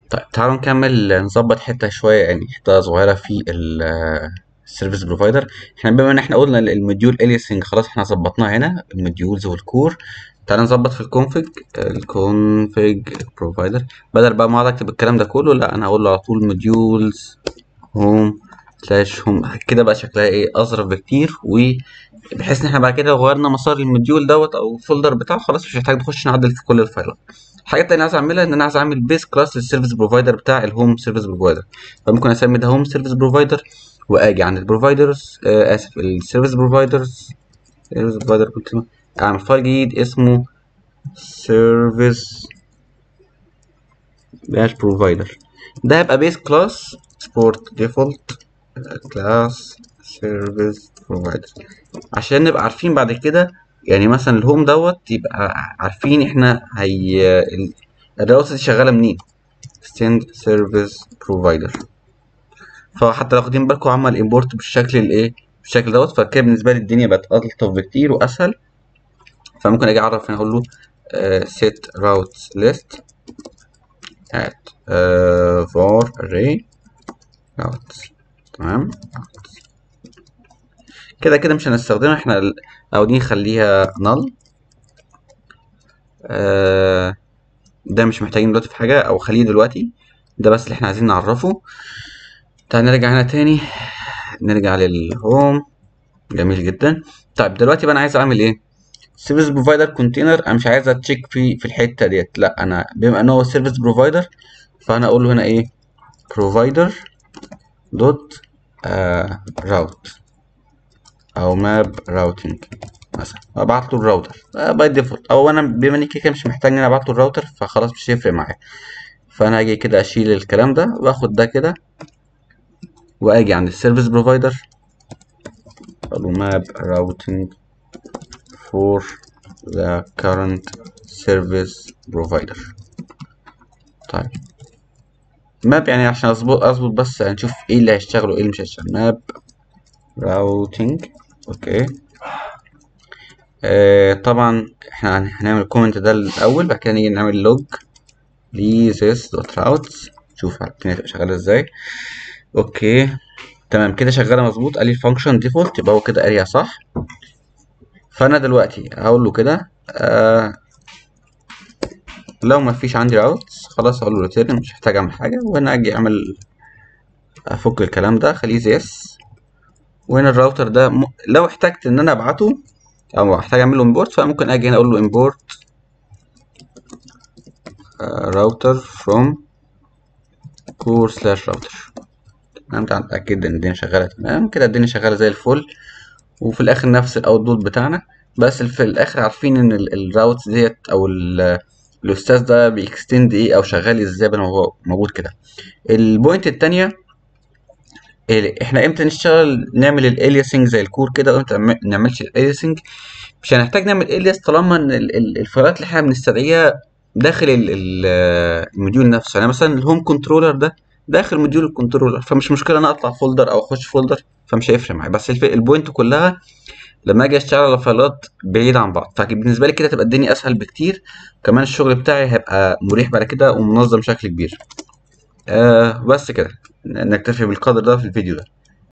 طيب تعالوا نكمل نظبط حته شويه يعني حته صغيره في السيرفيس بروفايدر احنا بما ان احنا قلنا الموديول اليسنج خلاص احنا ظبطناه هنا الموديولز والكور تعالى نظبط في الكونفج الكونفج بروفايدر بدل بقى ما اقعد اكتب الكلام ده كله لا انا هقول له على طول موديولز هوم سلاش هوم كده بقى شكلها ايه اظرف بكتير وبحيث ان احنا بعد كده غيرنا مسار الموديول دوت او الفولدر بتاعه خلاص مش محتاج نخش نعدل في كل الفايلات الحاجه التانية عايز اعملها ان انا عايز اعمل بيس كلاس للسيرفيس بروفايدر بتاع الهوم سيرفيس بروفايدر فممكن اسمي ده هوم سيرفيس بروفايدر واجي عند البروفايدرز آه اسف السيرفيس بروفايدرز سيرفيس بروفايدر كنت اعمل فايل جديد اسمه سيرفيس داش بروفايدر ده هيبقى بيس كلاس سبورت ديفولت كلاس سيرفيس بروفايدر عشان نبقى عارفين بعد كده يعني مثلا الهوم دوت يبقى عارفين احنا هي الراوتر دي شغاله منين send service provider فحتى لو واخدين بالكم عمل امبورت بالشكل الايه بالشكل دوت فكده بالنسبه لي الدنيا بقت الطف بكتير واسهل فممكن اجي اعرف هنا اقول له uh, set routes list at uh, for array routes تمام كده كده مش هنستخدمها احنا او دي نخليها null آه ده مش محتاجين دلوقتي في حاجة او خليه دلوقتي ده بس اللي احنا عايزين نعرفه تعال نرجع هنا تاني نرجع للهوم جميل جدا طيب دلوقتي بقى انا عايز اعمل ايه سيرفيس بروفايدر كونتينر انا مش عايز اتشيك في في الحته ديت لا انا بما ان هو سيرفيس بروفايدر فانا اقول له هنا ايه بروفايدر دوت راوت او ماب راوتنج مثلا ابعت له الراوتر باي ديفولت او انا بما اني كده مش محتاج ان انا ابعت له الراوتر فخلاص مش هيفرق معايا فانا هاجي كده اشيل الكلام ده واخد ده كده واجي عند السيرفيس بروفايدر اقول له ماب راوتنج for the current service provider طيب ماب يعني عشان اظبط اظبط بس هنشوف ايه اللي هيشتغل وايه اللي مش هيشتغل ماب راوتنج اوكي آه طبعا احنا هنعمل الكومنت ده الاول بعد كده نيجي نعمل لوج ل this dot routes نشوف الدنيا هتبقى شغاله ازاي اوكي تمام كده شغاله مظبوط قال لي الفانكشن ديفولت يبقى هو كده قاريها صح فانا دلوقتي هقول له كده آه لو ما فيش عندي راوتس خلاص اقول له ريتيرن مش محتاج اعمل حاجه وهنا اجي اعمل افك الكلام ده خليه زيس وهنا الراوتر ده م... لو احتجت ان انا ابعته او احتاج اعمل له امبورت فممكن اجي هنا اقول له امبورت راوتر فروم كور سلاش راوتر تمام اتاكد ان الدنيا شغاله تمام كده الدنيا شغاله زي الفل وفي الاخر نفس الاوتبوت بتاعنا بس في الاخر عارفين ان الراوتس ديت او الاستاذ ده بيكستند ايه او شغال ازاي بدل ما هو موجود كده البوينت التانية احنا امتى نشتغل نعمل الالياسنج زي الكور كده وامتى ما نعملش الالياسنج مش هنحتاج نعمل الياس طالما ان الفايلات اللي احنا بنستدعيها داخل الموديول نفسه يعني مثلا الهوم كنترولر ده داخل موديول الكنترولر فمش مشكله انا اطلع فولدر او اخش فولدر فمش هيفرق معايا بس البوينت كلها لما اجي اشتغل على فايلات بعيدة عن بعض فبالنسبه لي كده تبقى الدنيا اسهل بكتير كمان الشغل بتاعي هيبقى مريح بعد كده ومنظم بشكل كبير آه بس كده نكتفي بالقدر ده في الفيديو ده